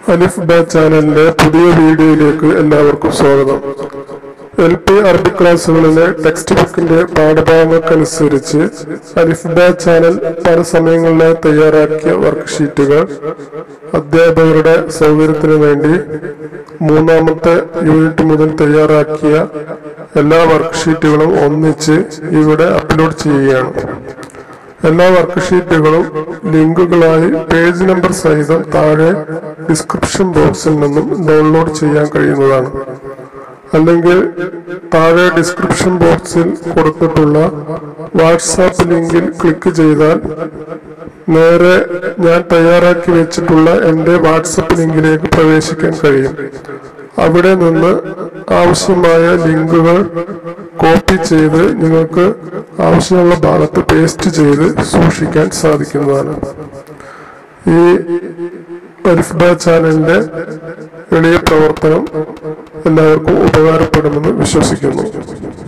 അലിഫ് ബ ചാനലിന്റെ പുതിയ വീഡിയോയിലേക്ക് എല്ലാവർക്കും സ്വാഗതം എൽ പി അറബി ക്ലാസ്സുകളിലെ ടെക്സ്റ്റ് ബുക്കിന്റെ പാഠഭാഗങ്ങൾക്കനുസരിച്ച് അലിഫ് ബ ചാനൽ പല സമയങ്ങളിലായി തയ്യാറാക്കിയ വർക്ക്ഷീറ്റുകൾ അധ്യാപകരുടെ സൗകര്യത്തിനു വേണ്ടി മൂന്നാമത്തെ യൂണിറ്റ് മുതൽ തയ്യാറാക്കിയ എല്ലാ വർക്ക്ഷീറ്റുകളും ഒന്നിച്ച് ഇവിടെ അപ്ലോഡ് ചെയ്യുകയാണ് എല്ലാ വർക്ക്ഷീറ്റുകളും ലിങ്കുകളായി പേജ് നമ്പർ സഹിതം താഴെ ഡിസ്ക്രിപ്ഷൻ ബോക്സിൽ നിന്നും ഡൗൺലോഡ് ചെയ്യാൻ കഴിയുന്നതാണ് അല്ലെങ്കിൽ താഴെ ഡിസ്ക്രിപ്ഷൻ ബോക്സിൽ കൊടുത്തിട്ടുള്ള വാട്സാപ്പ് ലിങ്കിൽ ക്ലിക്ക് ചെയ്താൽ നേരെ ഞാൻ തയ്യാറാക്കി വെച്ചിട്ടുള്ള എൻ്റെ വാട്സപ്പ് ലിങ്കിലേക്ക് പ്രവേശിക്കാൻ കഴിയും അവിടെ നിന്ന് ആവശ്യമായ ലിങ്കുകൾ കോപ്പി ചെയ്ത് നിങ്ങൾക്ക് ആവശ്യമുള്ള ഭാഗത്ത് പേസ്റ്റ് ചെയ്ത് സൂക്ഷിക്കാൻ സാധിക്കുന്നതാണ് ഈ അരിഫ്ബ ചാനലിന്റെ എളിയ പ്രവർത്തനം എല്ലാവർക്കും ഉപകാരപ്പെടുമെന്ന് വിശ്വസിക്കുന്നു